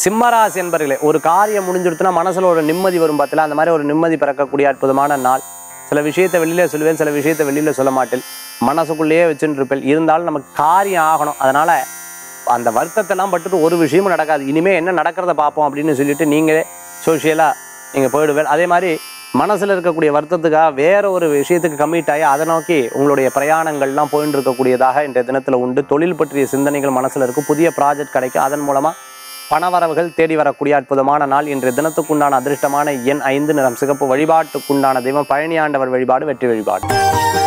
சிம்மராசி என்பர்களே ஒரு காரியம் முடிஞ்சுடுத்துனா மனசுல ஒரு நிம்மதி வரும் பார்த்தல அந்த மாதிரி ஒரு நிம்மதி பிறக்கக்கூடிய அற்புதமான நாள் சில விஷயத்தை வெளியில சொல்லுவேன் சில விஷயத்தை வெளியில சொல்ல மாட்டேன் மனசுக்குள்ளேயே வச்சுட்டு இருப்பேன் இருந்தாலும் நமக்கு காரியம் ஆகணும் அதனால அந்த வருத்தத்தெல்லாம் பட்டுட்டு ஒரு விஷயமும் நடக்காது இனிமே என்ன நடக்கிறத பார்ப்போம் அப்படின்னு சொல்லிட்டு நீங்களே சோஷியலாக நீங்கள் போயிடுவேன் அதே மாதிரி மனசில் இருக்கக்கூடிய வருத்தத்துக்காக வேற ஒரு விஷயத்துக்கு கமிட் ஆகி அதை நோக்கி உங்களுடைய பிரயாணங்கள்லாம் போயிட்டு இருக்கக்கூடியதாக இன்றைய தினத்தில் உண்டு தொழில் பற்றிய சிந்தனைகள் மனசில் இருக்கும் புதிய ப்ராஜெக்ட் கிடைக்கும் அதன் மூலமாக பணவரவுகள் தேடி வரக்கூடிய அற்புதமான நாள் இன்றைய தினத்துக்குண்டான அதிர்ஷ்டமான எண் ஐந்து நிறம் சிகப்பு வழிபாட்டுக்குண்டான தெய்வம் பழனி ஆண்டவர் வழிபாடு வெற்றி வழிபாடு